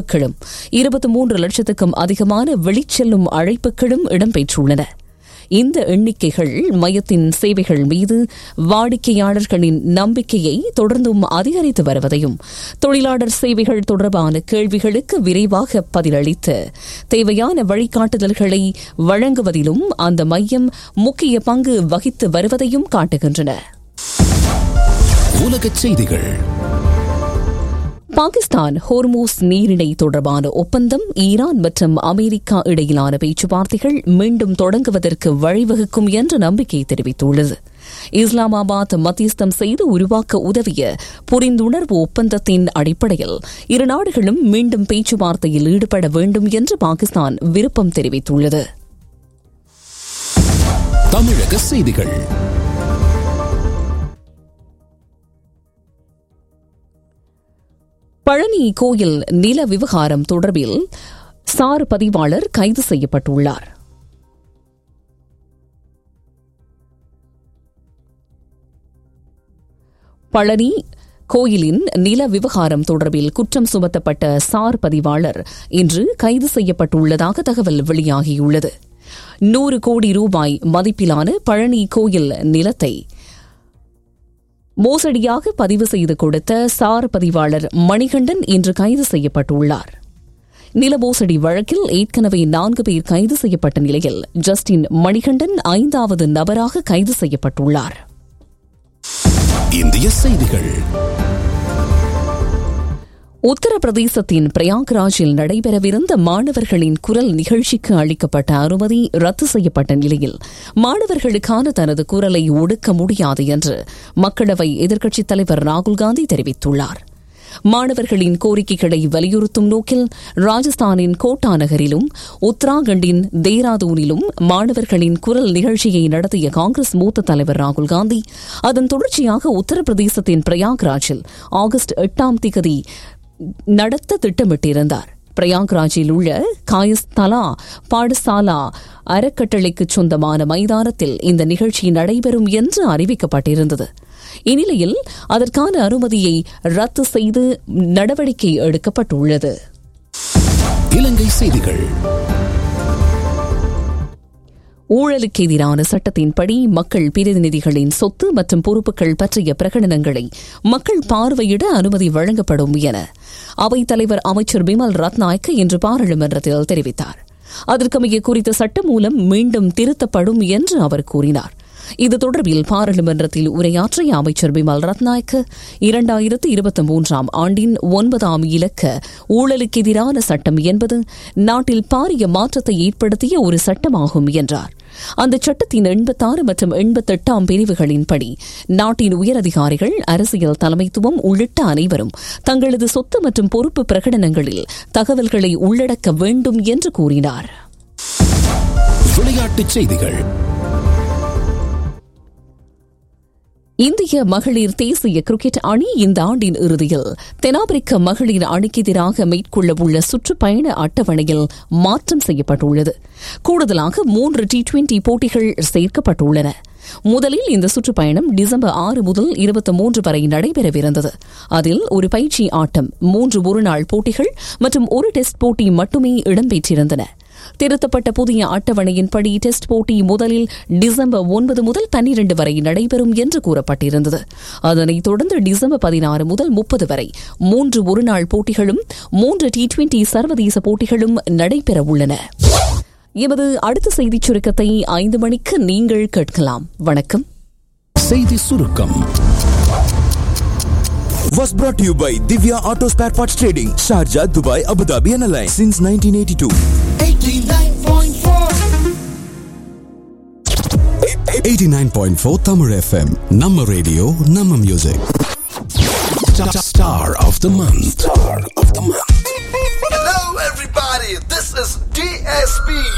அழைப்புகளும் இருபத்தி மூன்று லட்சத்துக்கும் அதிகமான வெளிச்செல்லும் அழைப்புகளும் இடம்பெற்றுள்ளன இந்த எண்ணிக்கைகள் மையத்தின் சேவைகள் மீது வாடிக்கையாளர்களின் நம்பிக்கையை தொடர்ந்தும் அதிகரித்து வருவதையும் தொழிலாளர் சேவைகள் தொடர்பான கேள்விகளுக்கு விரைவாக பதிலளித்து தேவையான வழிகாட்டுதல்களை வழங்குவதிலும் அந்த மையம் முக்கிய பங்கு வகித்து வருவதையும் காட்டுகின்றன உலகச் செய்திகள் பாகிஸ்தான் ஹோர்மூஸ் நீரிணை தொடர்பான ஒப்பந்தம் ஈரான் மற்றும் அமெரிக்கா இடையிலான பேச்சுவார்த்தைகள் மீண்டும் தொடங்குவதற்கு வழிவகுக்கும் என்ற நம்பிக்கை தெரிவித்துள்ளது இஸ்லாமாபாத் மத்தியஸ்தம் செய்து உருவாக்க உதவிய புரிந்துணர்வு ஒப்பந்தத்தின் அடிப்படையில் இரு நாடுகளும் மீண்டும் பேச்சுவார்த்தையில் ஈடுபட வேண்டும் என்று பாகிஸ்தான் விருப்பம் தெரிவித்துள்ளது தமிழக செய்திகள் பழனி கோயில் நில விவகாரம் தொடர்பில் சார் பதிவாளர் கைது செய்யப்பட்டுள்ளார் பழனி கோயிலின் நில விவகாரம் தொடர்பில் குற்றம் சுமத்தப்பட்ட சார் பதிவாளர் இன்று கைது செய்யப்பட்டுள்ளதாக தகவல் வெளியாகியுள்ளது நூறு கோடி ரூபாய் மதிப்பிலான பழனி கோயில் நிலத்தை மோசடியாக பதிவு செய்து கொடுத்த சார் பதிவாளர் மணிகண்டன் இன்று கைது செய்யப்பட்டுள்ளார் நில மோசடி வழக்கில் ஏற்கனவே நான்கு பேர் கைது செய்யப்பட்ட நிலையில் ஜஸ்டின் மணிகண்டன் ஐந்தாவது நபராக கைது செய்யப்பட்டுள்ளார் இந்திய செய்திகள் உத்தரப்பிரதேசத்தின் பிரயாக்ராஜில் நடைபெறவிருந்த மாணவர்களின் குரல் நிகழ்ச்சிக்கு அளிக்கப்பட்ட அனுமதி ரத்து செய்யப்பட்ட நிலையில் மாணவர்களுக்கான தனது குரலை ஒடுக்க முடியாது என்று மக்களவை எதிர்க்கட்சித் தலைவர் ராகுல்காந்தி தெரிவித்துள்ளார் மாணவர்களின் கோரிக்கைகளை வலியுறுத்தும் நோக்கில் ராஜஸ்தானின் கோட்டா நகரிலும் உத்தராகண்டின் தேராதூனிலும் மாணவர்களின் குரல் நிகழ்ச்சியை நடத்திய காங்கிரஸ் மூத்த தலைவர் ராகுல்காந்தி அதன் தொடர்ச்சியாக உத்தரப்பிரதேசத்தின் பிரயாக்ராஜில் ஆகஸ்ட் எட்டாம் திகதி நடத்த திட்டமிட்டிருந்தார் பிரயாக்ராஜில் உள்ள காயஸ்தலா பாடசாலா அறக்கட்டளைக்கு சொந்தமான மைதானத்தில் இந்த நிகழ்ச்சி நடைபெறும் என்று அறிவிக்கப்பட்டிருந்தது இந்நிலையில் அதற்கான அனுமதியை ரத்து செய்து நடவடிக்கை எடுக்கப்பட்டுள்ளது இலங்கை செய்திகள் ஊழலுக்கு எதிரான சட்டத்தின்படி மக்கள் பிரதிநிதிகளின் சொத்து மற்றும் பொறுப்புகள் பற்றிய பிரகடனங்களை மக்கள் பார்வையிட அனுமதி வழங்கப்படும் என அவைத்தலைவர் அமைச்சர் பிமல் ரத்நாயக்க இன்று பாராளுமன்றத்தில் தெரிவித்தார் அதற்கமைய குறித்த சட்டம் மூலம் மீண்டும் திருத்தப்படும் என்று அவர் கூறினார் இது தொடர்பில் பாராளுமன்றத்தில் உரையாற்றிய அமைச்சர் பிமல் ரத்நாயக்க இரண்டாயிரத்து இருபத்தி மூன்றாம் ஆண்டின் ஒன்பதாம் இலக்க ஊழலுக்கு எதிரான சட்டம் என்பது நாட்டில் பாரிய மாற்றத்தை ஏற்படுத்திய ஒரு சட்டமாகும் என்றார் அந்த சட்டத்தின் எண்பத்தாறு மற்றும் எண்பத்தெட்டாம் பிரிவுகளின்படி நாட்டின் உயரதிகாரிகள் அரசியல் தலைமைத்துவம் உள்ளிட்ட அனைவரும் தங்களது சொத்து மற்றும் பொறுப்பு பிரகடனங்களில் தகவல்களை உள்ளடக்க வேண்டும் என்று கூறினார் விளையாட்டுச் செய்திகள் இந்திய மகளிர் தேசிய கிரிக்கெட் அணி இந்த ஆண்டின் இறுதியில் தென்னாப்பிரிக்க மகளிர் அணிக்கு எதிராக மேற்கொள்ளவுள்ள சுற்றுப்பயண அட்டவணையில் மாற்றம் செய்யப்பட்டுள்ளது கூடுதலாக மூன்று டி டுவெண்டி போட்டிகள் சேர்க்கப்பட்டுள்ளன முதலில் இந்த சுற்றுப்பயணம் டிசம்பர் ஆறு முதல் இருபத்தி மூன்று வரை நடைபெறவிருந்தது அதில் ஒரு பயிற்சி ஆட்டம் மூன்று ஒருநாள் போட்டிகள் மற்றும் ஒரு டெஸ்ட் போட்டி மட்டுமே இடம்பெற்றிருந்தன திருத்தப்பட்ட புதிய அட்டவணையின்படி டெஸ்ட் போட்டி முதலில் டிசம்பர் ஒன்பது முதல் பன்னிரண்டு வரை நடைபெறும் என்று கூறப்பட்டிருந்தது அதனைத் தொடர்ந்து டிசம்பர் பதினாறு முதல் முப்பது வரை மூன்று ஒருநாள் போட்டிகளும் மூன்று டி டுவெண்டி சர்வதேச போட்டிகளும் நடைபெறவுள்ளன எமது அடுத்த செய்திச் சுருக்கத்தை ஐந்து மணிக்கு நீங்கள் கேட்கலாம் வணக்கம் செய்தி சுருக்கம் was brought to you by Divya Auto Spare Parts Trading, Sharjah, Dubai, Abu Dhabi and Alliance since 1982. 89.4 Tamil FM, Namma Radio, Namma Music. Star of the month. Star of the month. Hello, everybody. This is DSP.